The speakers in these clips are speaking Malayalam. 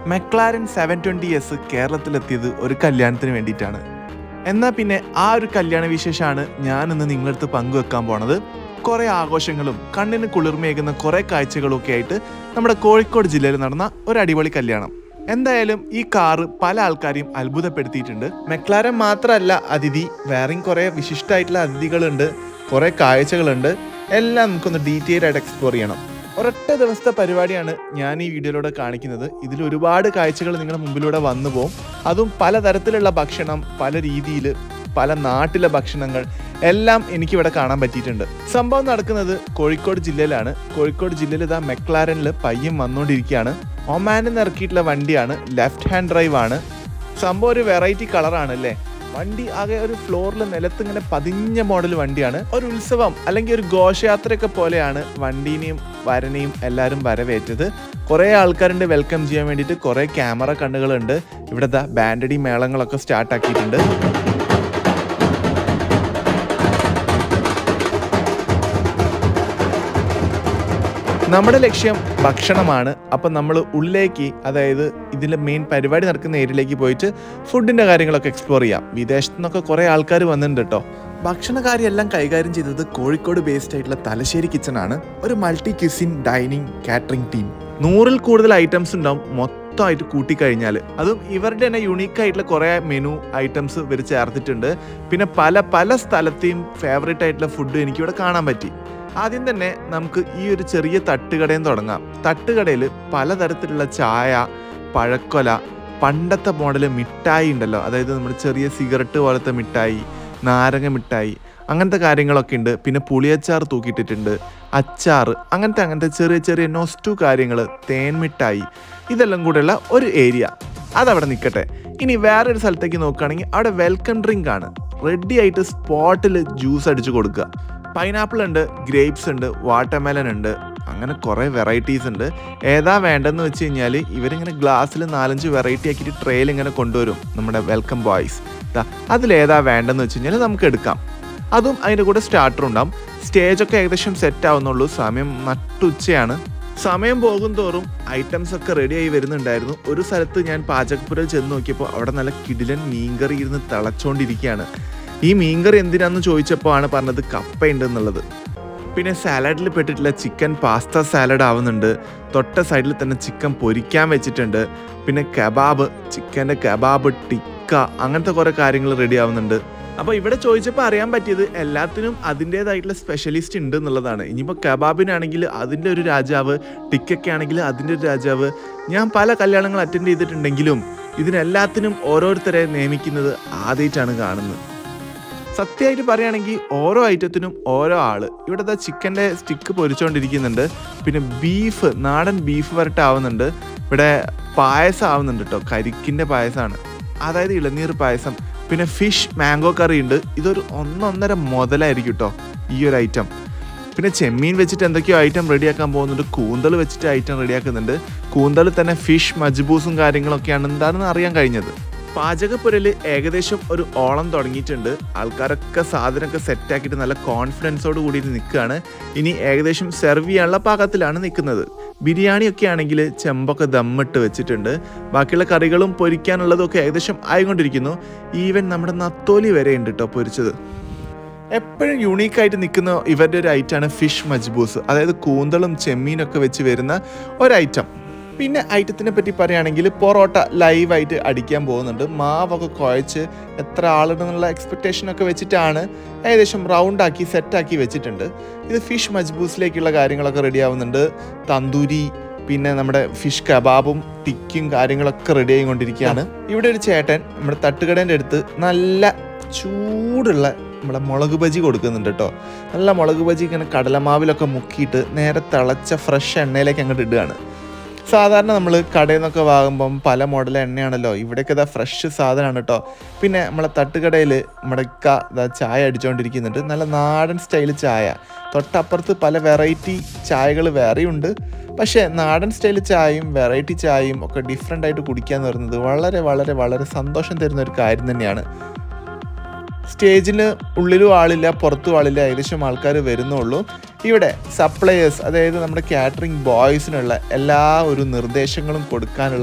മെക്ലാരൻ സെവൻ ട്വൻറ്റി എസ് കേരളത്തിലെത്തിയത് ഒരു കല്യാണത്തിന് വേണ്ടിയിട്ടാണ് എന്നാൽ പിന്നെ ആ ഒരു കല്യാണ വിശേഷമാണ് ഞാനിന്ന് നിങ്ങളടുത്ത് പങ്കുവെക്കാൻ പോണത് കുറേ ആഘോഷങ്ങളും കണ്ണിന് കുളിർമയേകുന്ന കുറേ കാഴ്ചകളും ഒക്കെ ആയിട്ട് നമ്മുടെ കോഴിക്കോട് ജില്ലയിൽ നടന്ന ഒരു അടിപൊളി കല്യാണം എന്തായാലും ഈ കാറ് പല ആൾക്കാരെയും അത്ഭുതപ്പെടുത്തിയിട്ടുണ്ട് മെക്ലാരൻ മാത്രമല്ല അതിഥി വേറെയും കുറേ വിശിഷ്ടമായിട്ടുള്ള അതിഥികളുണ്ട് കുറേ കാഴ്ചകളുണ്ട് എല്ലാം നമുക്കൊന്ന് ഡീറ്റെയിൽ ആയിട്ട് എക്സ്പ്ലോർ ചെയ്യണം ഒരൊറ്റ ദിവസത്തെ പരിപാടിയാണ് ഞാൻ ഈ വീഡിയോയിലൂടെ കാണിക്കുന്നത് ഇതിൽ ഒരുപാട് കാഴ്ചകൾ നിങ്ങളുടെ മുമ്പിലൂടെ വന്നു പോകും അതും പലതരത്തിലുള്ള ഭക്ഷണം പല രീതിയിൽ പല നാട്ടിലെ ഭക്ഷണങ്ങൾ എല്ലാം എനിക്കിവിടെ കാണാൻ പറ്റിയിട്ടുണ്ട് സംഭവം നടക്കുന്നത് കോഴിക്കോട് ജില്ലയിലാണ് കോഴിക്കോട് ജില്ലയിൽ ഇതാ മെക്ലാരനിൽ പയ്യൻ വന്നുകൊണ്ടിരിക്കുകയാണ് ഒമാനിൽ നിന്ന് ഇറക്കിയിട്ടുള്ള വണ്ടിയാണ് ലെഫ്റ്റ് ഹാൻഡ് ഡ്രൈവ് ആണ് സംഭവം ഒരു വെറൈറ്റി കളറാണ് അല്ലേ വണ്ടി ആകെ ഒരു ഫ്ലോറിൽ നിലത്ത് ഇങ്ങനെ പതിഞ്ഞ മോഡൽ വണ്ടിയാണ് ഒരു ഉത്സവം അല്ലെങ്കിൽ ഒരു ഘോഷയാത്രയൊക്കെ പോലെയാണ് വണ്ടീനെയും വരനെയും എല്ലാവരും വരവേറ്റത് കുറേ ആൾക്കാരുണ്ട് വെൽക്കം ചെയ്യാൻ വേണ്ടിയിട്ട് കുറേ ക്യാമറ കണ്ണുകളുണ്ട് ഇവിടെ ദാ ബാൻഡടി മേളങ്ങളൊക്കെ സ്റ്റാർട്ട് ആക്കിയിട്ടുണ്ട് നമ്മുടെ ലക്ഷ്യം ഭക്ഷണമാണ് അപ്പം നമ്മൾ ഉള്ളിലേക്ക് അതായത് ഇതിൻ്റെ മെയിൻ പരിപാടി നടക്കുന്ന ഏരിയയിലേക്ക് പോയിട്ട് ഫുഡിൻ്റെ കാര്യങ്ങളൊക്കെ എക്സ്പ്ലോർ ചെയ്യാം വിദേശത്തു നിന്നൊക്കെ കുറേ ആൾക്കാർ വന്നിട്ടുണ്ട് കേട്ടോ ഭക്ഷണ കാര്യമെല്ലാം കൈകാര്യം ചെയ്തത് കോഴിക്കോട് ബേസ്ഡ് ആയിട്ടുള്ള തലശ്ശേരി കിച്ചൺ ആണ് ഒരു multi cuisine dining catering team നൂറിൽ കൂടുതൽ ഐറ്റംസ് ഉണ്ടാവും മൊത്തമായിട്ട് കൂട്ടിക്കഴിഞ്ഞാൽ അതും ഇവരുടെ തന്നെ യുണീക്ക് ആയിട്ടുള്ള കുറേ മെനു ഐറ്റംസ് ഇവർ ചേർത്തിട്ടുണ്ട് പിന്നെ പല പല സ്ഥലത്തെയും ഫേവറേറ്റ് ആയിട്ടുള്ള ഫുഡ് എനിക്കിവിടെ കാണാൻ പറ്റി ആദ്യം തന്നെ നമുക്ക് ഈ ഒരു ചെറിയ തട്ടുകടയിൽ തുടങ്ങാം തട്ടുകടയിൽ പലതരത്തിലുള്ള ചായ പഴക്കൊല പണ്ടത്തെ മോഡൽ മിഠായി ഉണ്ടല്ലോ അതായത് നമ്മുടെ ചെറിയ സിഗരറ്റ് പോലത്തെ മിഠായി നാരങ്ങ മിഠായി അങ്ങനത്തെ കാര്യങ്ങളൊക്കെ ഉണ്ട് പിന്നെ പുളിയച്ചാർ തൂക്കിയിട്ടിട്ടുണ്ട് അച്ചാർ അങ്ങനത്തെ അങ്ങനത്തെ ചെറിയ ചെറിയ നൊസ്റ്റു കാര്യങ്ങൾ തേൻ മിഠായി ഇതെല്ലാം കൂടെയുള്ള ഒരു ഏരിയ അതവിടെ നിൽക്കട്ടെ ഇനി വേറൊരു സ്ഥലത്തേക്ക് നോക്കുകയാണെങ്കിൽ അവിടെ വെൽക്കം ഡ്രിങ്ക് ആണ് റെഡി ആയിട്ട് സ്പോട്ടിൽ ജ്യൂസ് അടിച്ചു കൊടുക്കുക പൈനാപ്പിൾ ഉണ്ട് ഗ്രേപ്സ് ഉണ്ട് വാട്ടർമെലൻ ഉണ്ട് അങ്ങനെ കുറേ വെറൈറ്റീസ് ഉണ്ട് ഏതാ വേണ്ടെന്ന് വെച്ച് കഴിഞ്ഞാൽ ഇവരിങ്ങനെ ഗ്ലാസ്സിൽ നാലഞ്ച് വെറൈറ്റി ആക്കിയിട്ട് ട്രെയിൽ ഇങ്ങനെ കൊണ്ടുവരും നമ്മുടെ വെൽക്കം ബോയ്സ് അതിലേതാ വേണ്ടെന്ന് വെച്ച് കഴിഞ്ഞാൽ നമുക്ക് എടുക്കാം അതും അതിൻ്റെ കൂടെ സ്റ്റാർട്ടർ ഉണ്ടാവും സ്റ്റേജൊക്കെ ഏകദേശം സെറ്റ് ആവുന്നുള്ളൂ സമയം നട്ടുച്ചയാണ് സമയം പോകും തോറും ഐറ്റംസ് ഒക്കെ റെഡി ആയി വരുന്നുണ്ടായിരുന്നു ഒരു സ്ഥലത്ത് ഞാൻ പാചകപ്പുരയിൽ ചെന്ന് നോക്കിയപ്പോൾ അവിടെ നല്ല കിടിലൻ മീൻകറി ഇരുന്ന് തിളച്ചുകൊണ്ടിരിക്കുകയാണ് ഈ മീൻകറി എന്തിനാന്ന് ചോദിച്ചപ്പോൾ ആണ് പറഞ്ഞത് കപ്പയുണ്ട് എന്നുള്ളത് പിന്നെ സാലഡിൽ പെട്ടിട്ടുള്ള ചിക്കൻ പാസ്ത സാലഡ് ആവുന്നുണ്ട് തൊട്ട സൈഡിൽ തന്നെ ചിക്കൻ പൊരിക്കാൻ വെച്ചിട്ടുണ്ട് പിന്നെ കബാബ് ചിക്കൻ്റെ കബാബ് ടിക്ക അങ്ങനത്തെ കുറേ കാര്യങ്ങൾ റെഡി ആവുന്നുണ്ട് അപ്പോൾ ഇവിടെ ചോദിച്ചപ്പോൾ അറിയാൻ പറ്റിയത് എല്ലാത്തിനും അതിൻ്റേതായിട്ടുള്ള സ്പെഷ്യലിസ്റ്റ് ഉണ്ട് എന്നുള്ളതാണ് ഇനിയിപ്പോൾ കബാബിനാണെങ്കിൽ അതിൻ്റെ ഒരു രാജാവ് ടിക്കൊക്കെ ആണെങ്കിൽ അതിൻ്റെ ഒരു രാജാവ് ഞാൻ പല കല്യാണങ്ങൾ അറ്റൻഡ് ചെയ്തിട്ടുണ്ടെങ്കിലും ഇതിനെല്ലാത്തിനും ഓരോരുത്തരെ നിയമിക്കുന്നത് ആദ്യമായിട്ടാണ് കാണുന്നത് സത്യമായിട്ട് പറയുകയാണെങ്കിൽ ഓരോ ഐറ്റത്തിനും ഓരോ ആള് ഇവിടെ ദാ ചിക്കൻ്റെ സ്റ്റിക്ക് പൊരിച്ചുകൊണ്ടിരിക്കുന്നുണ്ട് പിന്നെ ബീഫ് നാടൻ ബീഫ് വരട്ട് ആവുന്നുണ്ട് ഇവിടെ പായസം ആവുന്നുണ്ട് കേട്ടോ കരിക്കിൻ്റെ പായസമാണ് അതായത് ഇളനീർ പായസം പിന്നെ ഫിഷ് മാംഗോ കറി ഉണ്ട് ഇതൊരു ഒന്നൊന്നര മുതലായിരിക്കും കേട്ടോ ഈ ഒരു ഐറ്റം പിന്നെ ചെമ്മീൻ വെച്ചിട്ട് എന്തൊക്കെയോ ഐറ്റം റെഡിയാക്കാൻ പോകുന്നുണ്ട് കൂന്തൽ വെച്ചിട്ട് ഐറ്റം റെഡിയാക്കുന്നുണ്ട് കൂന്തൽ തന്നെ ഫിഷ് മജ്ബൂസും കാര്യങ്ങളൊക്കെയാണ് എന്താണെന്ന് അറിയാൻ കഴിഞ്ഞത് പാചകപ്പുരയിൽ ഏകദേശം ഒരു ഓളം തുടങ്ങിയിട്ടുണ്ട് ആൾക്കാരൊക്കെ സാധനമൊക്കെ സെറ്റാക്കിയിട്ട് നല്ല കോൺഫിഡൻസോട് കൂടിയിട്ട് നിൽക്കുകയാണ് ഇനി ഏകദേശം സെർവ് ചെയ്യാനുള്ള പാകത്തിലാണ് നിൽക്കുന്നത് ബിരിയാണിയൊക്കെ ആണെങ്കിൽ ചെമ്പൊക്കെ ദമ്മിട്ട് വെച്ചിട്ടുണ്ട് ബാക്കിയുള്ള കറികളും പൊരിക്കാനുള്ളതൊക്കെ ഏകദേശം ആയിക്കൊണ്ടിരിക്കുന്നു ഈവൻ നമ്മുടെ നത്തോലി വരെ ഉണ്ട് കേട്ടോ പൊരിച്ചത് എപ്പോഴും യൂണീക്കായിട്ട് നിൽക്കുന്ന ഇവരുടെ ഒരു ഐറ്റമാണ് ഫിഷ് മജ്ബൂസ് അതായത് കൂന്തളും ചെമ്മീനൊക്കെ വെച്ച് വരുന്ന ഒരു ഐറ്റം പിന്നെ ഐറ്റത്തിനെ പറ്റി പറയുകയാണെങ്കിൽ പൊറോട്ട ലൈവായിട്ട് അടിക്കാൻ പോകുന്നുണ്ട് മാവൊക്കെ കുഴച്ച് എത്ര ആളുടെന്നുള്ള എക്സ്പെക്റ്റേഷനൊക്കെ വെച്ചിട്ടാണ് ഏകദേശം റൗണ്ടാക്കി സെറ്റാക്കി വെച്ചിട്ടുണ്ട് ഇത് ഫിഷ് മജ്ബൂസിലേക്കുള്ള കാര്യങ്ങളൊക്കെ റെഡി ആവുന്നുണ്ട് തന്തൂരി പിന്നെ നമ്മുടെ ഫിഷ് കബാബും ടിക്കും കാര്യങ്ങളൊക്കെ റെഡി ആയിക്കൊണ്ടിരിക്കുകയാണ് ഇവിടെ ഒരു ചേട്ടൻ നമ്മുടെ തട്ടുകടേൻ്റെ അടുത്ത് നല്ല ചൂടുള്ള നമ്മുടെ മുളക് ബജി കൊടുക്കുന്നുണ്ട് കേട്ടോ നല്ല മുളക് ബജി ഇങ്ങനെ കടലമാവിലൊക്കെ മുക്കിയിട്ട് നേരെ തിളച്ച ഫ്രഷ് എണ്ണയിലേക്ക് അങ്ങോട്ട് ഇടുകയാണ് സാധാരണ നമ്മൾ കടയിൽ നിന്നൊക്കെ വാങ്ങുമ്പം പല മോഡൽ എണ്ണയാണല്ലോ ഇവിടെയൊക്കെ ഇതാ ഫ്രഷ് സാധനമാണ് കേട്ടോ പിന്നെ നമ്മളെ തട്ടുകടയിൽ നമ്മുടെ ഇക്ക ഇതാ ചായ അടിച്ചുകൊണ്ടിരിക്കുന്നുണ്ട് നല്ല നാടൻ സ്റ്റൈൽ ചായ തൊട്ടപ്പുറത്ത് പല വെറൈറ്റി ചായകൾ വേറെയുണ്ട് പക്ഷേ നാടൻ സ്റ്റൈൽ ചായയും വെറൈറ്റി ചായയും ഒക്കെ ഡിഫറെൻ്റ് ആയിട്ട് കുടിക്കുക എന്ന് പറയുന്നത് വളരെ വളരെ വളരെ സന്തോഷം തരുന്ന ഒരു കാര്യം തന്നെയാണ് സ്റ്റേജിന് ഉള്ളിലും ആളില്ല പുറത്തും ആളില്ല ഏകദേശം ആൾക്കാർ വരുന്നുള്ളൂ ഇവിടെ സപ്ലയേഴ്സ് അതായത് നമ്മുടെ കാറ്ററിംഗ് ബോയ്സിനുള്ള എല്ലാ ഒരു നിർദ്ദേശങ്ങളും കൊടുക്കാനുള്ള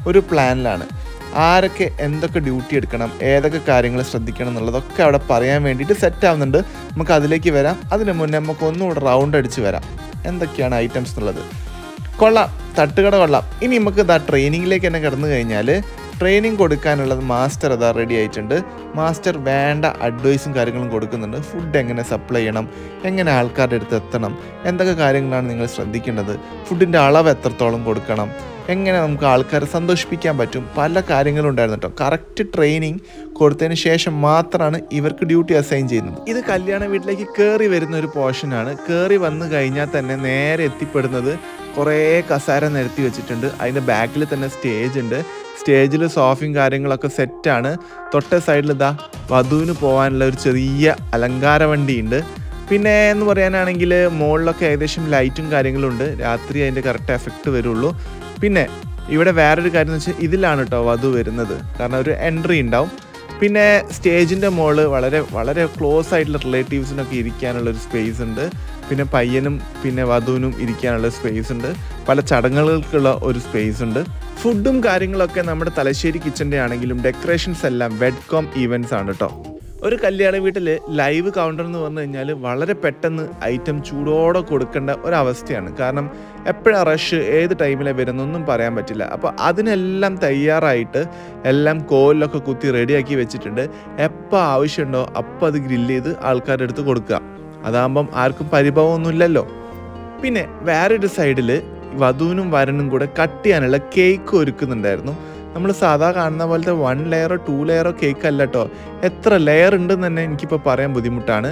ഒരു പ്ലാനിലാണ് ആരൊക്കെ എന്തൊക്കെ ഡ്യൂട്ടി എടുക്കണം ഏതൊക്കെ കാര്യങ്ങൾ ശ്രദ്ധിക്കണം എന്നുള്ളതൊക്കെ അവിടെ പറയാൻ വേണ്ടിയിട്ട് സെറ്റ് ആവുന്നുണ്ട് നമുക്ക് അതിലേക്ക് വരാം അതിന് മുന്നേ നമുക്ക് ഒന്നുകൂടെ റൗണ്ട് അടിച്ച് വരാം എന്തൊക്കെയാണ് ഐറ്റംസ് എന്നുള്ളത് കൊള്ളാം തട്ടുകട കൊള്ളാം ഇനി നമുക്ക് ഇതാ ട്രെയിനിങ്ങിലേക്ക് തന്നെ കിടന്നു കഴിഞ്ഞാൽ ട്രെയിനിങ് കൊടുക്കാനുള്ളത് മാസ്റ്റർ അതാ റെഡി ആയിട്ടുണ്ട് മാസ്റ്റർ വേണ്ട അഡ്വൈസും കാര്യങ്ങളും കൊടുക്കുന്നുണ്ട് ഫുഡ് എങ്ങനെ സപ്ലൈ ചെയ്യണം എങ്ങനെ ആൾക്കാരുടെ അടുത്ത് എത്തണം എന്തൊക്കെ കാര്യങ്ങളാണ് നിങ്ങൾ ശ്രദ്ധിക്കേണ്ടത് ഫുഡിൻ്റെ അളവ് എത്രത്തോളം കൊടുക്കണം എങ്ങനെ നമുക്ക് ആൾക്കാരെ സന്തോഷിപ്പിക്കാൻ പറ്റും പല കാര്യങ്ങളും ഉണ്ടായിരുന്നു കേട്ടോ കറക്റ്റ് ട്രെയിനിങ് കൊടുത്തതിന് ശേഷം മാത്രമാണ് ഇവർക്ക് ഡ്യൂട്ടി അസൈൻ ചെയ്യുന്നത് ഇത് കല്യാണ വീട്ടിലേക്ക് കയറി വരുന്ന ഒരു പോർഷനാണ് കയറി വന്നു കഴിഞ്ഞാൽ തന്നെ നേരെ എത്തിപ്പെടുന്നത് കുറേ കസാര നിരത്തി വെച്ചിട്ടുണ്ട് അതിൻ്റെ ബാക്കിൽ തന്നെ സ്റ്റേജ് ഉണ്ട് സ്റ്റേജിൽ സോഫയും കാര്യങ്ങളൊക്കെ സെറ്റാണ് തൊട്ട സൈഡിൽ ഇതാ വധുവിന് പോകാനുള്ള ഒരു ചെറിയ അലങ്കാര വണ്ടിയുണ്ട് പിന്നെ എന്ന് പറയാനാണെങ്കിൽ മുകളിലൊക്കെ ഏകദേശം ലൈറ്റും കാര്യങ്ങളും ഉണ്ട് രാത്രി അതിൻ്റെ കറക്റ്റ് എഫക്റ്റ് വരുള്ളൂ പിന്നെ ഇവിടെ വേറൊരു കാര്യം എന്ന് വെച്ചാൽ ഇതിലാണ് കേട്ടോ വധു വരുന്നത് കാരണം ഒരു എൻട്രി ഉണ്ടാവും പിന്നെ സ്റ്റേജിൻ്റെ മുകളിൽ വളരെ വളരെ ക്ലോസ് ആയിട്ടുള്ള റിലേറ്റീവ്സിനൊക്കെ ഇരിക്കാനുള്ള ഒരു സ്പേസ് ഉണ്ട് പിന്നെ പയ്യനും പിന്നെ വധുവിനും ഇരിക്കാനുള്ള സ്പേസ് ഉണ്ട് പല ചടങ്ങുകൾക്കുള്ള ഒരു സ്പേസ് ഉണ്ട് ഫുഡും കാര്യങ്ങളൊക്കെ നമ്മുടെ തലശ്ശേരി കിച്ചൻ്റെ ആണെങ്കിലും ഡെക്കറേഷൻസ് എല്ലാം വെഡ്കോം ഈവൻറ്റ്സ് ആണ് കേട്ടോ ഒരു കല്യാണ വീട്ടിൽ ലൈവ് കൗണ്ടർ എന്ന് പറഞ്ഞു കഴിഞ്ഞാൽ വളരെ പെട്ടെന്ന് ഐറ്റം ചൂടോടെ കൊടുക്കേണ്ട ഒരവസ്ഥയാണ് കാരണം എപ്പോഴാണ് റഷ് ഏത് ടൈമിലാണ് വരുന്നൊന്നും പറയാൻ പറ്റില്ല അപ്പോൾ അതിനെല്ലാം തയ്യാറായിട്ട് എല്ലാം കോലിലൊക്കെ കുത്തി റെഡിയാക്കി വെച്ചിട്ടുണ്ട് എപ്പോൾ ആവശ്യമുണ്ടോ അപ്പോൾ അത് ഗ്രില്ല് ചെയ്ത് ആൾക്കാരുടെ അടുത്ത് കൊടുക്കുക അതാകുമ്പം ആർക്കും പരിഭവമൊന്നുമില്ലല്ലോ പിന്നെ വേറൊരു സൈഡിൽ വധുവിനും വരനും കൂടെ കട്ട് ചെയ്യാനുള്ള കേക്ക് ഒരുക്കുന്നുണ്ടായിരുന്നു നമ്മൾ സാധാ കാണുന്ന പോലത്തെ വൺ ലെയറോ ടു ലെയറോ കേക്ക് അല്ല കേട്ടോ എത്ര ലെയർ ഉണ്ടെന്ന് തന്നെ എനിക്കിപ്പോൾ പറയാൻ ബുദ്ധിമുട്ടാണ്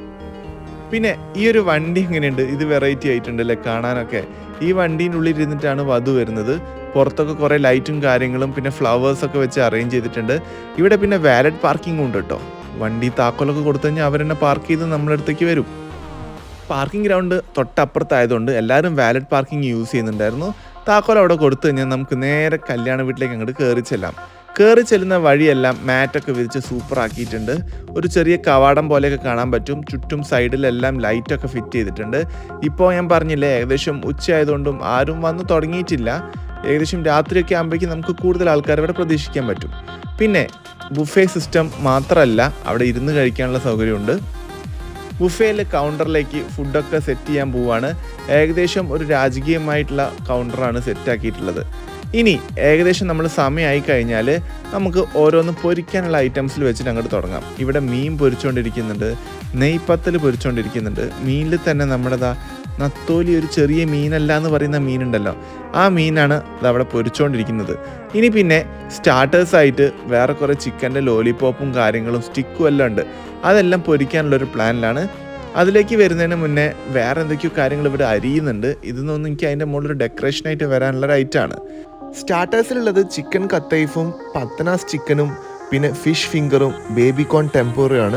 പിന്നെ ഈ ഒരു വണ്ടി എങ്ങനെയുണ്ട് ഇത് വെറൈറ്റി ആയിട്ടുണ്ട് അല്ലേ കാണാനൊക്കെ ഈ വണ്ടീൻ്റെ ഉള്ളിൽ ഇരുന്നിട്ടാണ് വധു വരുന്നത് പുറത്തൊക്കെ കുറേ ലൈറ്റും കാര്യങ്ങളും പിന്നെ ഫ്ലവേഴ്സ് ഒക്കെ വെച്ച് അറേഞ്ച് ചെയ്തിട്ടുണ്ട് ഇവിടെ പിന്നെ വാലറ്റ് പാർക്കിംഗ് ഉണ്ട് കേട്ടോ വണ്ടി താക്കോലൊക്കെ കൊടുത്തു കഴിഞ്ഞാൽ അവരെന്നെ പാർക്ക് ചെയ്ത് നമ്മുടെ അടുത്തേക്ക് വരും പാർക്കിംഗ് ഗ്രൗണ്ട് തൊട്ടപ്പുറത്തായതുകൊണ്ട് എല്ലാവരും വാലറ്റ് പാർക്കിംഗ് യൂസ് ചെയ്യുന്നുണ്ടായിരുന്നു താക്കോൽ അവിടെ കൊടുത്തു കഴിഞ്ഞാൽ നമുക്ക് നേരെ കല്യാണ വീട്ടിലേക്ക് അങ്ങോട്ട് കയറി ചെല്ലാം കയറി ചെല്ലുന്ന വഴിയെല്ലാം മാറ്റൊക്കെ വിരിച്ച് സൂപ്പർ ആക്കിയിട്ടുണ്ട് ഒരു ചെറിയ കവാടം പോലെയൊക്കെ കാണാൻ പറ്റും ചുറ്റും സൈഡിലെല്ലാം ലൈറ്റൊക്കെ ഫിറ്റ് ചെയ്തിട്ടുണ്ട് ഇപ്പോൾ ഞാൻ പറഞ്ഞില്ലേ ഏകദേശം ഉച്ചയായതുകൊണ്ടും ആരും വന്ന് തുടങ്ങിയിട്ടില്ല ഏകദേശം രാത്രിയൊക്കെ ആകുമ്പോഴേക്കും നമുക്ക് കൂടുതൽ ആൾക്കാർ ഇവിടെ പ്രതീക്ഷിക്കാൻ പറ്റും പിന്നെ ബുഫേ സിസ്റ്റം മാത്രമല്ല അവിടെ ഇരുന്ന് കഴിക്കാനുള്ള സൗകര്യമുണ്ട് ബുഫേയിലെ കൗണ്ടറിലേക്ക് ഫുഡൊക്കെ സെറ്റ് ചെയ്യാൻ പോവാണ് ഏകദേശം ഒരു രാജകീയമായിട്ടുള്ള കൗണ്ടറാണ് സെറ്റാക്കിയിട്ടുള്ളത് ഇനി ഏകദേശം നമ്മൾ സമയമായി കഴിഞ്ഞാൽ നമുക്ക് ഓരോന്ന് പൊരിക്കാനുള്ള ഐറ്റംസിൽ വെച്ചിട്ട് അങ്ങോട്ട് തുടങ്ങാം ഇവിടെ മീൻ പൊരിച്ചുകൊണ്ടിരിക്കുന്നുണ്ട് നെയ്പ്പത്തൽ പൊരിച്ചുകൊണ്ടിരിക്കുന്നുണ്ട് മീനിൽ തന്നെ നമ്മുടെ ദാ നത്തോലി ഒരു ചെറിയ മീനല്ല എന്ന് പറയുന്ന മീനുണ്ടല്ലോ ആ മീനാണ് ഇത് അവിടെ പൊരിച്ചുകൊണ്ടിരിക്കുന്നത് ഇനി പിന്നെ സ്റ്റാർട്ടേഴ്സായിട്ട് വേറെ കുറേ ചിക്കൻ്റെ ലോലിപോപ്പും കാര്യങ്ങളും സ്റ്റിക്കും എല്ലാം ഉണ്ട് അതെല്ലാം പൊരിക്കാനുള്ളൊരു പ്ലാനിലാണ് അതിലേക്ക് വരുന്നതിന് മുന്നേ വേറെ എന്തൊക്കെയോ കാര്യങ്ങൾ ഇവിടെ അരിയുന്നുണ്ട് ഇതൊന്നും എനിക്ക് അതിൻ്റെ മുകളിൽ ഡെക്കറേഷനായിട്ട് വരാനുള്ള ഒരു ഐറ്റമാണ് സ്റ്റാർട്ടേഴ്സിലുള്ളത് ചിക്കൻ കത്തൈഫും പത്തനാസ് ചിക്കനും പിന്നെ ഫിഷ് ഫിംഗറും ബേബി കോൺ ടെമ്പോറയാണ്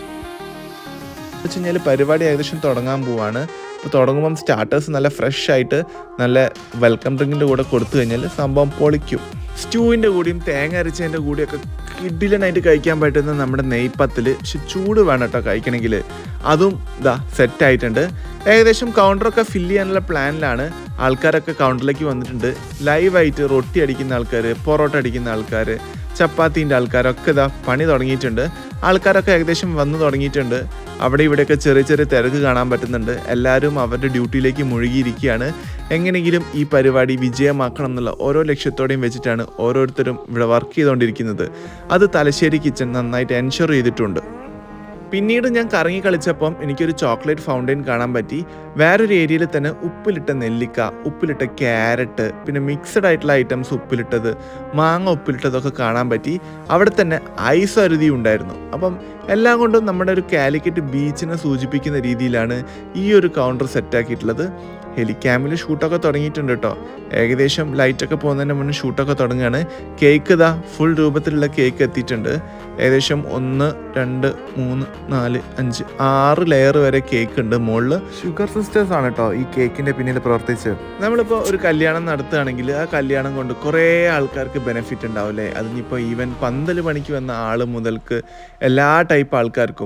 വെച്ച് കഴിഞ്ഞാൽ പരിപാടി ഏകദേശം തുടങ്ങാൻ പോവാണ് ഇപ്പോൾ തുടങ്ങുമ്പം സ്റ്റാർട്ടേഴ്സ് നല്ല ഫ്രഷ് ആയിട്ട് നല്ല വെൽക്കം ഡ്രിങ്കിൻ്റെ കൂടെ കൊടുത്തു കഴിഞ്ഞാൽ സംഭവം പൊളിക്കും സ്റ്റൂവിൻ്റെ കൂടിയും തേങ്ങ അരച്ചതിൻ്റെ കൂടിയൊക്കെ കിഡിലനായിട്ട് കഴിക്കാൻ പറ്റുന്ന നമ്മുടെ നെയ്പ്പത്തിൽ പക്ഷെ ചൂട് വേണം കേട്ടോ കഴിക്കണമെങ്കിൽ അതും ഇതാ സെറ്റ് ആയിട്ടുണ്ട് ഏകദേശം കൗണ്ടറൊക്കെ ഫില്ല് ചെയ്യാനുള്ള പ്ലാനിലാണ് ആൾക്കാരൊക്കെ കൗണ്ടറിലേക്ക് വന്നിട്ടുണ്ട് ലൈവായിട്ട് റൊട്ടി അടിക്കുന്ന ആൾക്കാർ പൊറോട്ട അടിക്കുന്ന ആൾക്കാർ ചപ്പാത്തീൻ്റെ ആൾക്കാരൊക്കെ ഇതാ പണി തുടങ്ങിയിട്ടുണ്ട് ആൾക്കാരൊക്കെ ഏകദേശം വന്നു തുടങ്ങിയിട്ടുണ്ട് അവിടെ ഇവിടെയൊക്കെ ചെറിയ ചെറിയ തിരക്ക് കാണാൻ പറ്റുന്നുണ്ട് എല്ലാവരും അവരുടെ ഡ്യൂട്ടിയിലേക്ക് മുഴുകിയിരിക്കുകയാണ് എങ്ങനെയെങ്കിലും ഈ പരിപാടി വിജയമാക്കണം എന്നുള്ള ഓരോ ലക്ഷ്യത്തോടെയും വെച്ചിട്ടാണ് ഓരോരുത്തരും ഇവിടെ വർക്ക് ചെയ്തുകൊണ്ടിരിക്കുന്നത് അത് തലശ്ശേരി കിച്ചൺ നന്നായിട്ട് എൻഷുർ ചെയ്തിട്ടുണ്ട് പിന്നീട് ഞാൻ കറങ്ങി കളിച്ചപ്പം എനിക്കൊരു ചോക്ലേറ്റ് ഫൗണ്ടൈൻ കാണാൻ പറ്റി വേറൊരു ഏരിയയിൽ തന്നെ ഉപ്പിലിട്ട നെല്ലിക്ക ഉപ്പിലിട്ട ക്യാരറ്റ് പിന്നെ മിക്സഡ് ആയിട്ടുള്ള ഐറ്റംസ് ഉപ്പിലിട്ടത് മാങ്ങ ഉപ്പിലിട്ടതൊക്കെ കാണാൻ പറ്റി അവിടെ തന്നെ ഐസ് അരുതി ഉണ്ടായിരുന്നു അപ്പം എല്ലാം കൊണ്ടും നമ്മുടെ ഒരു കാലിക്കറ്റ് ബീച്ചിനെ സൂചിപ്പിക്കുന്ന രീതിയിലാണ് ഈ ഒരു കൗണ്ടർ സെറ്റാക്കിയിട്ടുള്ളത് ഹെലിക്യാമിൽ ഷൂട്ടൊക്കെ തുടങ്ങിയിട്ടുണ്ട് കേട്ടോ ഏകദേശം ലൈറ്റൊക്കെ പോകുന്നതിന് മുന്നേ ഷൂട്ടൊക്കെ തുടങ്ങുകയാണ് കേക്ക് ഇതാ ഫുൾ രൂപത്തിലുള്ള കേക്ക് എത്തിയിട്ടുണ്ട് ഏകദേശം ഒന്ന് രണ്ട് മൂന്ന് നാല് അഞ്ച് ആറ് ലെയർ വരെ കേക്ക് ഉണ്ട് മുകളിൽ ഷുഗർ സിസ്റ്റേഴ്സ് ആണ് കേട്ടോ ഈ കേക്കിന്റെ പിന്നിൽ പ്രവർത്തിച്ച് നമ്മളിപ്പോൾ ഒരു കല്യാണം നടത്തുകയാണെങ്കിൽ ആ കല്യാണം കൊണ്ട് കുറേ ആൾക്കാർക്ക് ബെനിഫിറ്റ് ഉണ്ടാവില്ലേ അതിനിപ്പോൾ ഈവൻ പന്തൽ പണിക്ക് വന്ന ആൾ മുതൽക്ക് എല്ലാ ടൈപ്പ് ആൾക്കാർക്കും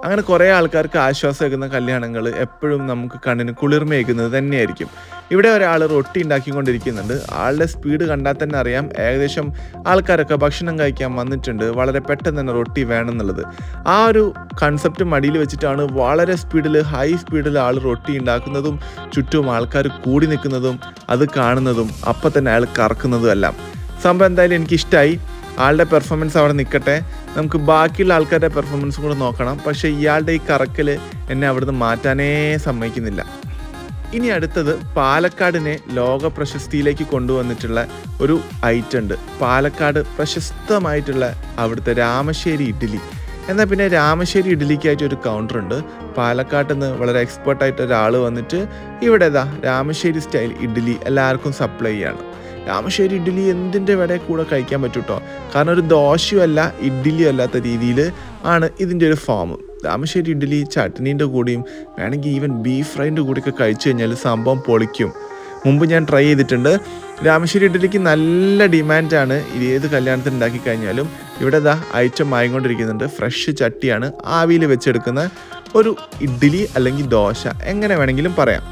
അങ്ങനെ കുറേ ആൾക്കാർക്ക് ആശ്വാസമാക്കുന്ന കല്യാണങ്ങൾ എപ്പോഴും നമുക്ക് കണ്ണിന് കുളിർമയേക്കുന്നത് തന്നെയായിരിക്കും ഇവിടെ ഒരാൾ റൊട്ടി ഉണ്ടാക്കിക്കൊണ്ടിരിക്കുന്നുണ്ട് ആളുടെ സ്പീഡ് കണ്ടാൽ തന്നെ അറിയാം ഏകദേശം ആൾക്കാരൊക്കെ ഭക്ഷണം കഴിക്കാൻ വന്നിട്ടുണ്ട് വളരെ പെട്ടെന്ന് തന്നെ റൊട്ടി വേണമെന്നുള്ളത് ആ ഒരു കൺസെപ്റ്റ് മടിയിൽ വെച്ചിട്ടാണ് വളരെ സ്പീഡിൽ ഹൈ സ്പീഡിൽ ആൾ റൊട്ടി ഉണ്ടാക്കുന്നതും ചുറ്റും ആൾക്കാർ കൂടി നിൽക്കുന്നതും അത് കാണുന്നതും അപ്പം തന്നെ അയാൾ കറക്കുന്നതും എല്ലാം സംഭവം എന്തായാലും എനിക്കിഷ്ടമായി ആളുടെ പെർഫോമൻസ് അവിടെ നിൽക്കട്ടെ നമുക്ക് ബാക്കിയുള്ള ആൾക്കാരുടെ പെർഫോമൻസും കൂടെ നോക്കണം പക്ഷേ ഇയാളുടെ ഈ കറക്കൽ എന്നെ അവിടുന്ന് മാറ്റാനേ സമ്മതിക്കുന്നില്ല ഇനി അടുത്തത് പാലക്കാടിനെ ലോക പ്രശസ്തിയിലേക്ക് കൊണ്ടുവന്നിട്ടുള്ള ഒരു ഐറ്റം ഉണ്ട് പാലക്കാട് പ്രശസ്തമായിട്ടുള്ള അവിടുത്തെ രാമശ്ശേരി ഇഡ്ഡലി എന്നാൽ പിന്നെ രാമശ്ശേരി ഇഡ്ഡലിക്കായിട്ട് ഒരു കൗണ്ടർ ഉണ്ട് പാലക്കാട്ട് നിന്ന് വളരെ എക്സ്പെർട്ടായിട്ട് ഒരാൾ വന്നിട്ട് ഇവിടെ ഇതാ രാമശ്ശേരി സ്റ്റൈൽ ഇഡ്ഡലി എല്ലാവർക്കും സപ്ലൈ ചെയ്യാണ് രാമശ്ശേരി ഇഡ്ഡലി എന്തിൻ്റെ വില കൂടെ കഴിക്കാൻ പറ്റും കേട്ടോ കാരണം ഒരു ദോശയും അല്ല ഇഡ്ഡലിയും അല്ലാത്ത രീതിയിൽ ആണ് ഇതിൻ്റെ ഒരു ഫോം രാമശ്ശേരി ഇഡ്ഡലി ചട്നീൻ്റെ കൂടിയും വേണമെങ്കിൽ ഈവൻ ബീഫ് ഫ്രൈൻ്റെ കൂടിയൊക്കെ കഴിച്ചു കഴിഞ്ഞാൽ സംഭവം പൊളിക്കും മുമ്പ് ഞാൻ ട്രൈ ചെയ്തിട്ടുണ്ട് രാമശ്ശേരി ഇഡ്ഡലിക്ക് നല്ല ഡിമാൻഡാണ് ഇത് ഏത് കല്യാണത്തിന് ഉണ്ടാക്കി കഴിഞ്ഞാലും ഇവിടെ ദാ ഐറ്റം ആയിക്കൊണ്ടിരിക്കുന്നുണ്ട് ഫ്രഷ് ചട്ടിയാണ് ആവിയിൽ വെച്ചെടുക്കുന്ന ഒരു ഇഡ്ഡലി അല്ലെങ്കിൽ ദോശ എങ്ങനെ വേണമെങ്കിലും പറയാം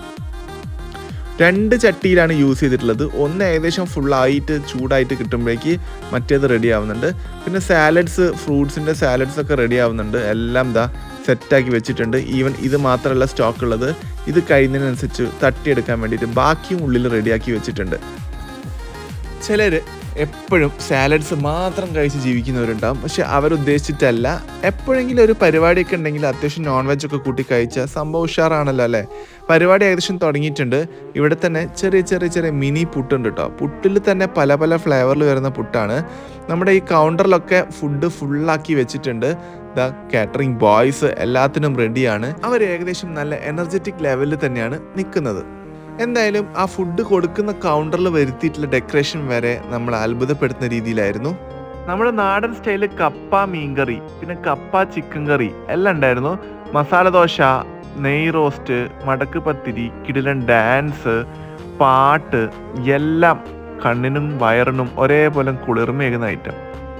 രണ്ട് ചട്ടിയിലാണ് യൂസ് ചെയ്തിട്ടുള്ളത് ഒന്ന് ഏകദേശം ഫുള്ളായിട്ട് ചൂടായിട്ട് കിട്ടുമ്പോഴേക്ക് മറ്റേത് റെഡി ആവുന്നുണ്ട് പിന്നെ സാലഡ്സ് ഫ്രൂട്ട്സിൻ്റെ സാലഡ്സ് ഒക്കെ റെഡി ആവുന്നുണ്ട് എല്ലാം ദാ സെറ്റാക്കി വെച്ചിട്ടുണ്ട് ഈവൻ ഇത് മാത്രമല്ല സ്റ്റോക്ക് ഉള്ളത് ഇത് കഴിയുന്നതിനനുസരിച്ച് തട്ടിയെടുക്കാൻ വേണ്ടിയിട്ട് ബാക്കിയും ഉള്ളിൽ റെഡിയാക്കി വെച്ചിട്ടുണ്ട് ചിലർ എപ്പോഴും സാലഡ്സ് മാത്രം കഴിച്ച് ജീവിക്കുന്നവരുണ്ടാവും പക്ഷെ അവരുദ്ദേശിച്ചിട്ടല്ല എപ്പോഴെങ്കിലും ഒരു പരിപാടിയൊക്കെ ഉണ്ടെങ്കിൽ അത്യാവശ്യം നോൺ വെജ് ഒക്കെ കൂട്ടി കഴിച്ചാൽ സംഭവം ഉഷാറാണല്ലോ അല്ലേ പരിപാടി ഏകദേശം തുടങ്ങിയിട്ടുണ്ട് ഇവിടെ തന്നെ ചെറിയ ചെറിയ ചെറിയ മിനി പുട്ടുണ്ട് കേട്ടോ പുട്ടിൽ തന്നെ പല പല ഫ്ലേവറിൽ വരുന്ന പുട്ടാണ് നമ്മുടെ ഈ കൗണ്ടറിലൊക്കെ ഫുഡ് ഫുള്ളാക്കി വെച്ചിട്ടുണ്ട് ദ കാറ്ററിംഗ് ബോയ്സ് എല്ലാത്തിനും റെഡിയാണ് അവർ ഏകദേശം നല്ല എനർജറ്റിക് ലെവലിൽ തന്നെയാണ് നിൽക്കുന്നത് എന്തായാലും ആ ഫുഡ് കൊടുക്കുന്ന കൗണ്ടറിൽ വരുത്തിയിട്ടുള്ള ഡെക്കറേഷൻ വരെ നമ്മൾ അത്ഭുതപ്പെടുത്തുന്ന രീതിയിലായിരുന്നു നമ്മുടെ നാടൻ സ്റ്റൈലിൽ കപ്പ മീൻകറി പിന്നെ കപ്പ ചിക്കൻ കറി എല്ലാം ഉണ്ടായിരുന്നു മസാല ദോശ നെയ് റോസ്റ്റ് മടക്ക് പത്തിരി കിടിലൻ ഡാൻസ് പാട്ട് എല്ലാം കണ്ണിനും വയറിനും ഒരേപോലെ കുളിർമയേകുന്ന ഐറ്റം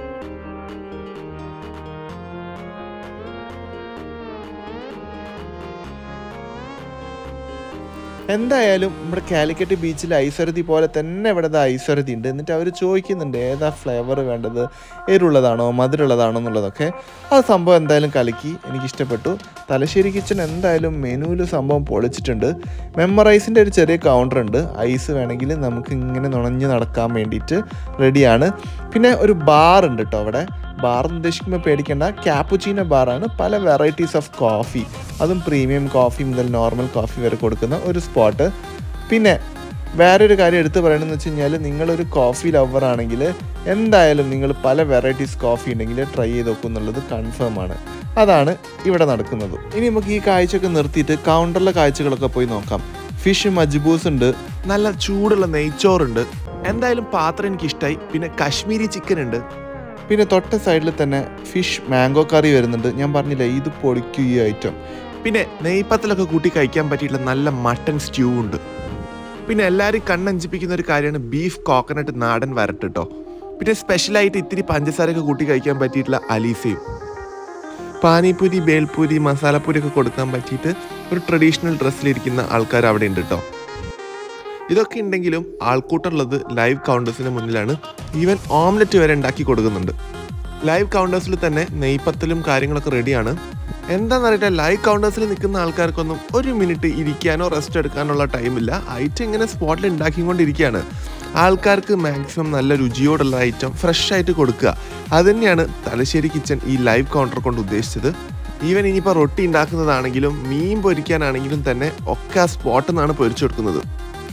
എന്തായാലും നമ്മുടെ കാലിക്കറ്റ് ബീച്ചിൽ ഐസരതി പോലെ തന്നെ ഇവിടെ ഐസരതി ഉണ്ട് എന്നിട്ട് അവർ ചോദിക്കുന്നുണ്ട് ഏതാ ഫ്ലേവർ വേണ്ടത് എരുള്ളതാണോ മധുരമുള്ളതാണോ എന്നുള്ളതൊക്കെ ആ സംഭവം എന്തായാലും കലക്കി എനിക്ക് ഇഷ്ടപ്പെട്ടു തലശ്ശേരി കിച്ചൺ എന്തായാലും മെനുവിൽ സംഭവം പൊളിച്ചിട്ടുണ്ട് മെമ്മറൈസിൻ്റെ ഒരു ചെറിയ കൗണ്ടർ ഉണ്ട് ഐസ് വേണമെങ്കിൽ നമുക്ക് ഇങ്ങനെ നുണഞ്ഞ് നടക്കാൻ വേണ്ടിയിട്ട് റെഡിയാണ് പിന്നെ ഒരു ബാർ ഉണ്ട് കേട്ടോ അവിടെ ബാർ എന്ന് ഉദ്ദേശിക്കുമ്പോൾ പേടിക്കേണ്ട ക്യാപ്പുച്ചീനോ ബാറാണ് പല വെറൈറ്റീസ് ഓഫ് കോഫി അതും പ്രീമിയം കോഫി മുതൽ നോർമൽ കോഫി വരെ കൊടുക്കുന്ന ഒരു സ്പോട്ട് പിന്നെ വേറൊരു കാര്യം എടുത്തു പറയണമെന്ന് വെച്ച് കഴിഞ്ഞാൽ നിങ്ങളൊരു കോഫി ലവർ ആണെങ്കിൽ എന്തായാലും നിങ്ങൾ പല വെറൈറ്റീസ് കോഫി ഉണ്ടെങ്കിൽ ട്രൈ ചെയ്ത് നോക്കും എന്നുള്ളത് കൺഫേം ആണ് അതാണ് ഇവിടെ നടക്കുന്നത് ഇനി നമുക്ക് ഈ കാഴ്ചയൊക്കെ നിർത്തിയിട്ട് കൗണ്ടറിലെ കാഴ്ചകളൊക്കെ പോയി നോക്കാം ഫിഷ് മജ്ബൂസ് ഉണ്ട് നല്ല ചൂടുള്ള നെയ്ച്ചോറുണ്ട് എന്തായാലും പാത്രം എനിക്ക് ഇഷ്ടമായി പിന്നെ കശ്മീരി ചിക്കൻ ഉണ്ട് പിന്നെ തൊട്ട സൈഡിൽ തന്നെ ഫിഷ് മാംഗോ കറി വരുന്നുണ്ട് ഞാൻ പറഞ്ഞില്ല ഇത് പൊളിക്കും ഈ ഐറ്റം പിന്നെ നെയ്പ്പത്തിലൊക്കെ കൂട്ടി കഴിക്കാൻ പറ്റിയിട്ടുള്ള നല്ല മട്ടൻ സ്റ്റ്യൂ ഉണ്ട് പിന്നെ എല്ലാവരും കണ്ണഞ്ചിപ്പിക്കുന്ന ഒരു കാര്യമാണ് ബീഫ് കോക്കനട്ട് നാടൻ വരട്ട് കേട്ടോ പിന്നെ സ്പെഷ്യലായിട്ട് ഇത്തിരി പഞ്ചസാരയൊക്കെ കൂട്ടി കഴിക്കാൻ പറ്റിയിട്ടുള്ള അലീസയും പാനിപൂരി ബേൽപൂരി മസാലപ്പൂരി ഒക്കെ കൊടുക്കാൻ പറ്റിയിട്ട് ഒരു ട്രഡീഷണൽ ഡ്രസ്സിലിരിക്കുന്ന ആൾക്കാർ അവിടെ ഉണ്ട് കേട്ടോ ഇതൊക്കെ ഉണ്ടെങ്കിലും ആൾക്കൂട്ടമുള്ളത് ലൈവ് കൗണ്ടേഴ്സിന് മുന്നിലാണ് ഈവൻ ഓംലെറ്റ് വരെ ഉണ്ടാക്കി കൊടുക്കുന്നുണ്ട് ലൈവ് കൗണ്ടേഴ്സിൽ തന്നെ നെയ്പ്പത്തലും കാര്യങ്ങളൊക്കെ റെഡിയാണ് എന്താണെന്നറിയില്ല ലൈവ് കൗണ്ടേഴ്സിൽ നിൽക്കുന്ന ആൾക്കാർക്കൊന്നും ഒരു മിനിറ്റ് ഇരിക്കാനോ റെസ്റ്റ് എടുക്കാനുള്ള ടൈമില്ല ഐറ്റം ഇങ്ങനെ സ്പോട്ടിൽ ഉണ്ടാക്കിക്കൊണ്ടിരിക്കുകയാണ് ആൾക്കാർക്ക് മാക്സിമം നല്ല രുചിയോടുള്ള ഐറ്റം ഫ്രഷ് ആയിട്ട് കൊടുക്കുക അത് തന്നെയാണ് തലശ്ശേരി കിച്ചൺ ഈ ലൈവ് കൗണ്ടർ കൊണ്ട് ഉദ്ദേശിച്ചത് ഈവൻ ഇനിയിപ്പോൾ റൊട്ടി ഉണ്ടാക്കുന്നതാണെങ്കിലും മീൻ പൊരിക്കാനാണെങ്കിലും തന്നെ ഒക്കെ ആ സ്പോട്ടിൽ നിന്നാണ് പൊരിച്ചു കൊടുക്കുന്നത്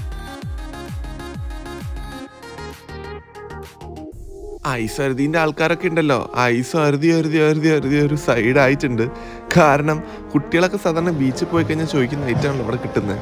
ഐസ് അരുതിൻ്റെ ആൾക്കാരൊക്കെ ഉണ്ടല്ലോ ഐസ് അരുതി അരുതി അരുതി അരുതി ഒരു സൈഡ് ആയിട്ടുണ്ട് കാരണം കുട്ടികളൊക്കെ സാധാരണ ബീച്ചിൽ പോയി കഴിഞ്ഞാൽ ചോദിക്കുന്ന ഐറ്റമാണല്ലോ ഇവിടെ കിട്ടുന്നത്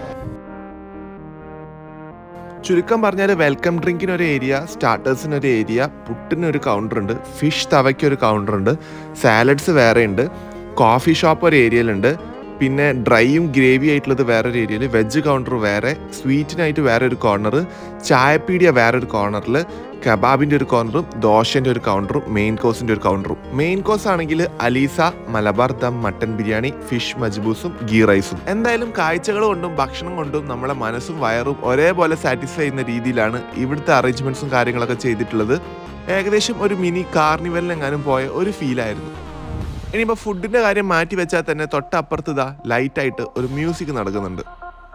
ചുരുക്കം പറഞ്ഞാൽ വെൽക്കം ഡ്രിങ്കിന് ഒരു ഏരിയ സ്റ്റാർട്ടേഴ്സിന് ഒരു ഏരിയ പുട്ടിന് ഒരു കൗണ്ടർ ഉണ്ട് ഫിഷ് തവയ്ക്ക് ഒരു കൗണ്ടർ ഉണ്ട് സാലഡ്സ് വേറെ ഉണ്ട് കോഫി ഷോപ്പ് ഒരു ഏരിയയിലുണ്ട് പിന്നെ ഡ്രൈയും ഗ്രേവി ആയിട്ടുള്ളത് വേറൊരു ഏരിയയിൽ വെജ് കൗണ്ടർ വേറെ സ്വീറ്റിനായിട്ട് വേറെ ഒരു കോർണർ ചായപ്പീടിയ വേറെ ഒരു കോർണറിൽ കബാബിന്റെ ഒരു കൗണ്ടറും ദോശന്റെ ഒരു കൗണ്ടറും മെയിൻ കോഴ്സിന്റെ ഒരു കൗണ്ടറും മെയിൻ കോഴ്സ് ആണെങ്കിൽ അലീസ മലബാർ ദം മട്ടൻ ബിരിയാണി ഫിഷ് മജ്ബൂസും ഗീ റൈസും എന്തായാലും കാഴ്ചകൾ കൊണ്ടും ഭക്ഷണം കൊണ്ടും നമ്മളെ മനസ്സും വയറും ഒരേപോലെ സാറ്റിസ്ഫൈ ചെയ്യുന്ന രീതിയിലാണ് ഇവിടുത്തെ അറേഞ്ച്മെന്റ്സും കാര്യങ്ങളൊക്കെ ചെയ്തിട്ടുള്ളത് ഏകദേശം ഒരു മിനി കാർണിവലിനെങ്ങാനും പോയ ഒരു ഫീലായിരുന്നു ഇനിയിപ്പോൾ ഫുഡിന്റെ കാര്യം മാറ്റി വെച്ചാൽ തന്നെ തൊട്ടപ്പുറത്ത് ഇതാ ലൈറ്റായിട്ട് ഒരു മ്യൂസിക് നടക്കുന്നുണ്ട്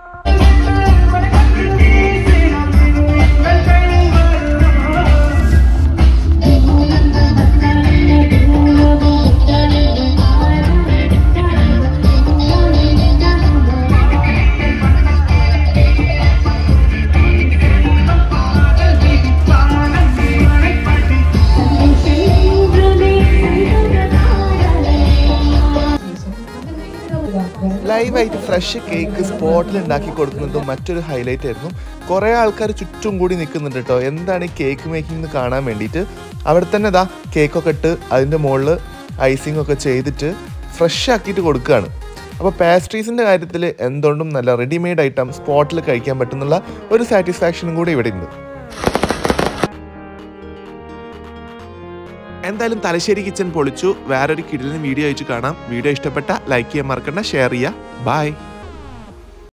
ലൈവായിട്ട് ഫ്രഷ് കേക്ക് സ്പോട്ടിൽ ഉണ്ടാക്കി കൊടുക്കുന്നതും മറ്റൊരു ഹൈലൈറ്റ് ആയിരുന്നു കുറേ ആൾക്കാർ ചുറ്റും കൂടി നിൽക്കുന്നുണ്ട് കേട്ടോ എന്താണ് ഈ കേക്ക് മേക്കിംഗ് എന്ന് കാണാൻ വേണ്ടിയിട്ട് അവിടെ തന്നെ ഇതാ കേക്കൊക്കെ ഇട്ട് അതിൻ്റെ മുകളിൽ ഐസിംഗ് ഒക്കെ ചെയ്തിട്ട് ഫ്രഷ് ആക്കിയിട്ട് കൊടുക്കുകയാണ് അപ്പോൾ പാസ്ട്രീസിൻ്റെ കാര്യത്തിൽ എന്തുകൊണ്ടും നല്ല റെഡിമെയ്ഡ് ഐറ്റം സ്പോട്ടിൽ കഴിക്കാൻ പറ്റുന്നുള്ള ഒരു സാറ്റിസ്ഫാക്ഷനും കൂടി ഇവിടെ ഉണ്ട് എന്തായാലും തലശ്ശേരി കിച്ചൺ പൊളിച്ചു വേറൊരു കിടിലൻ വീഡിയോ അയച്ചു കാണാം വീഡിയോ ഇഷ്ടപ്പെട്ട ലൈക്ക് ചെയ്യാൻ മറക്കണ്ട ഷെയർ ചെയ്യുക ബൈ